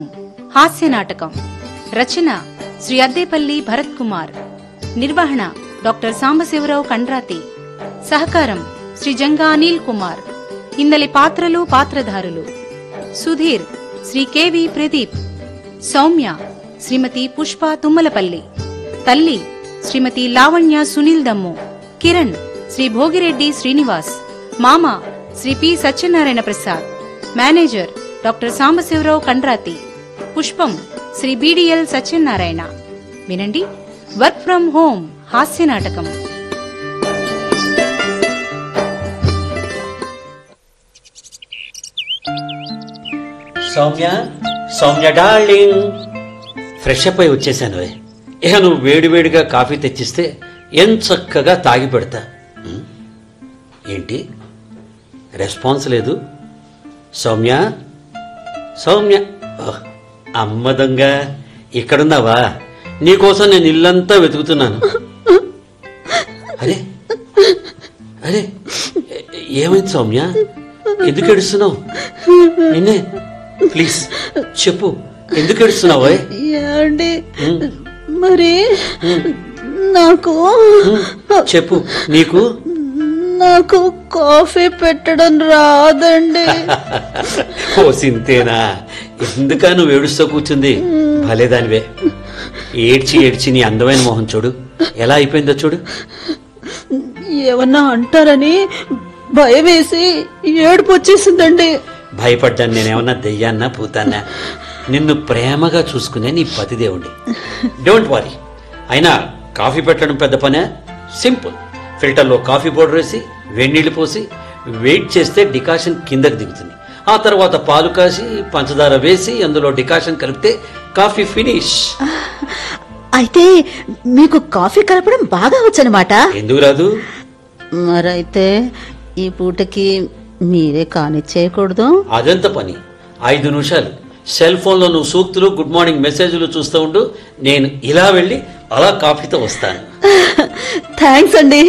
హాస్య నాటకం రచన శ్రీ అద్దేపల్లి భరత్ కుమార్ నిర్వహణ డాక్టర్ సాంబశివరావు కండ్రాతి సహకారం శ్రీ జంగా అనిల్ కుమార్ ఇందలి పాత్రలు పాత్రధారులు సుధీర్ శ్రీ కెవి ప్రదీప్ సౌమ్య శ్రీమతి పుష్ప తుమ్మలపల్లి తల్లి శ్రీమతి లావణ్య సునీల్ దమ్ము కిరణ్ శ్రీ భోగిరెడ్డి శ్రీనివాస్ మామ Sri P Satyanarayana Prasad manager doctor Sambasivarao Kandrati Pushpam Sri BDL Satyanarayana వినండి వర్క్ ఫ్రం హోమ్ హాస్య నాటకం Soumya Soumya darling fresh up అయి వచ్చేసాను ఓయ్. ఇక నువ్వు వేడివేడిగా కాఫీ తెచ్చిస్తే ఏం చక్కగా తాగి పెడతా ఉమ్. ఏంటి రెస్పాన్స్ లేదు సౌమ్య సౌమ్య ఓహ్, అమ్మ దొంగ ఇక్కడున్నావా నీకోసం నేను ఇల్లంతా వెతుకుతున్నాను అరే అరే ఏ- ఏమైంది సౌమ్య ఎందుకు ఏడుస్తున్నావు నిన్నే ప్లీజ్ చెప్పు ఎందుకు ఏడుస్తున్నావు ఓయ్? ఏమండి ఉమ్, మరి నాకు ఉమ్, చెప్పు నీకు నాకు కాఫీ పెట్టడం రాదండి ఓ సింతేనా ఎందుకా నువ్వు ఏడుస్తూ కూర్చుంది భలేదానివే ఏడ్చి ఏడ్చి నీ అందమైన మొహం చూడు ఎలా అయిపోయిందో చూడు ఏమన్నా అంటారని భయం వేసి ఏడుపు వచ్చేసిందండి భయపడ్డాను నేనేమన్నా దెయ్యాన్నా పూతాన్నా నిన్ను ప్రేమగా చూసుకునే నీ పతిదేవుడి డోంట్ వరీ అయినా కాఫీ పెట్టడం పెద్ద పనే సింపుల్ ఫిల్టర్లో కాఫీ పౌడర్ వేసి వేడినీళ్ళు పోసి వెయిట్ చేస్తే డికాషన్ కిందకి దిగుతుంది ఆ తర్వాత పాలు కాసి పంచదార వేసి అందులో డికాషన్ కలిపితే కాఫీ ఫినిష్ అయితే మీకు కాఫీ కలపడం బాగా వచ్చనమాట ఎందుకు రాదు మరైతే ఈ పూటకి మీరే కానిచ్చేయకూడదు అదంత పని ఐదు నిమిషాలు సెల్ ఫోన్లో నువ్వు సూక్తులు గుడ్ మార్నింగ్ మెసేజ్లు చూస్తూ ఉండు నేను ఇలా వెళ్ళి అలా కాఫీతో వస్తాను థ్యాంక్స్ అండి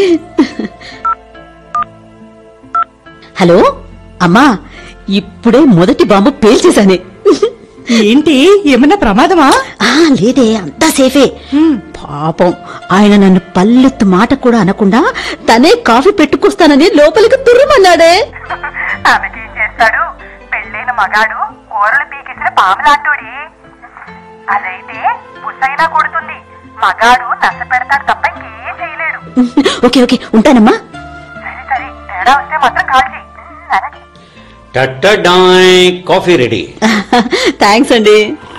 హలో అమ్మా ఇప్పుడే మొదటి బాంబు పేల్చేశానే ఏంటి ఏమన్నా ప్రమాదమా ఆ లేదే అంతా సేఫే పాపం ఆయన నన్ను పల్లెత్తు మాట కూడా అనకుండా తనే కాఫీ పెట్టుకొస్తానని లోపలికి తుర్రమన్నాడే ఆమెకేం చేస్తాడు పెళ్ళైన మగాడు కూరలు పీకించిన పాములాంటోడి అదైతే బుసైనా కొడుతుంది మగాడు నచ్చ పెడతాడు తప్ప ఇంకేం చేయలేడు ఓకే ఓకే ఉంటానమ్మా సరే సరే తేడా వస్తే మాత్రం కాల్ చేయి ఉమ్, అలాగే టట్టడాయ్ కాఫీ రెడీ థ్యాంక్స్ అండి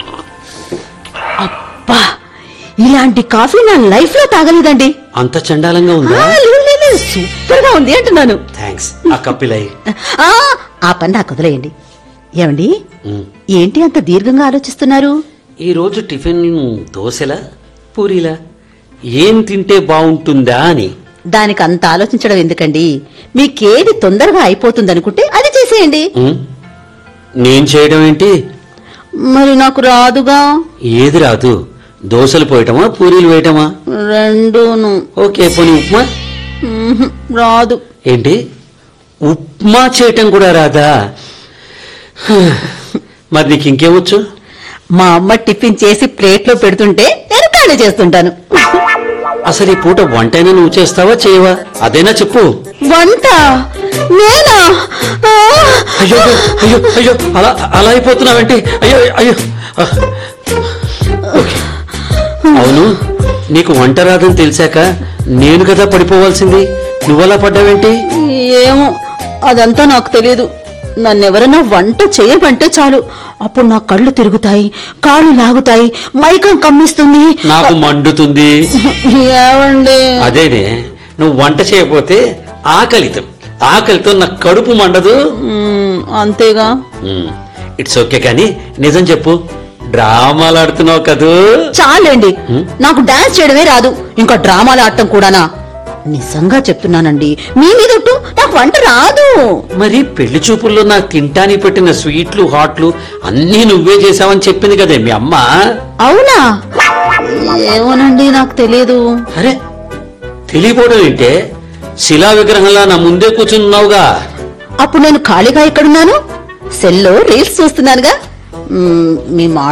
అబ్బా ఇలాంటి కాఫీ నా లైఫ్ లో తాగలేదండి అంత చండాలంగా ఆ, ఉందా లేదు, లేదు, లేదు, సూపర్ గా ఉంది అంటున్నాను థ్యాంక్స్ ఆ కప్పిలై ఆ, ఆ పని నాకు వదిలేయండి ఏమండి ఏంటి అంత దీర్ఘంగా ఆలోచిస్తున్నారు ఈ రోజు టిఫిన్ దోశలా పూరీలా ఏం తింటే బాగుంటుందా అని దానికి అంత ఆలోచించడం ఎందుకండి మీకేది తొందరగా అయిపోతుందనుకుంటే అది చేసేయండి ఉమ్, నేను చేయడం ఏంటి మరి నాకు రాదుగా ఏది రాదు దోశలు పోయటమా పూరీలు వేయటమా రెండును ఓకే పోనీ ఉప్మా మ్మ్హ్, రాదు ఏంటి ఉప్మా చేయటం కూడా రాదా హ, మరి నీకు ఇంకేమొచ్చు మా అమ్మ టిఫిన్ చేసి ప్లేట్లో పెడుతుంటే నేను ఖాళీ చేస్తుంటాను అసలు ఈ పూట వంటైనా నువ్వు చేస్తావా చేయవా అదేనా చెప్పు వంట నేనా ఆ! అయ్యో అయ్యో అయ్యో అలా అలా అయిపోతున్నావేంటి అయ్యో అయ్యో ఆ. ఓకే. అవును నీకు వంట రాదని తెలిసాక నేను కదా పడిపోవాల్సింది నువ్వలా పడ్డావేంటి ఏమో అదంతా నాకు తెలియదు నన్నెవరైనా వంట చేయమంటే చాలు అప్పుడు నా కళ్ళు తిరుగుతాయి కాళ్ళు లాగుతాయి మైకం కమ్మిస్తుంది నాకు మండుతుంది ఏమండి అదేనే నువ్వు వంట చేయకపోతే ఆకలితో ఆకలితో నా కడుపు మండదు మ్మ్, అంతేగా ఇట్స్ ఓకే కానీ నిజం చెప్పు డ్రామాలు ఆడుతున్నావు కదూ చాలండి నాకు డాన్స్ చేయడమే రాదు ఇంకా డ్రామాలు ఆడటం కూడానా నిజంగా చెప్తున్నానండి మీ మీదొట్టు నాకు వంట రాదు మరి పెళ్లి చూపుల్లో నాకు తింటానికి పెట్టిన స్వీట్లు హాట్లు అన్నీ నువ్వే చేసావని చెప్పింది కదే మీ అమ్మ అవునా ఏమోనండి నాకు తెలియదు అరే తెలియపోవడం ఏంటే శిలా విగ్రహంలా నా ముందే కూర్చున్నావుగా అప్పుడు నేను ఖాళీగా ఎక్కడున్నాను సెల్లో రీల్స్ చూస్తున్నానుగా మ్, మీ మాట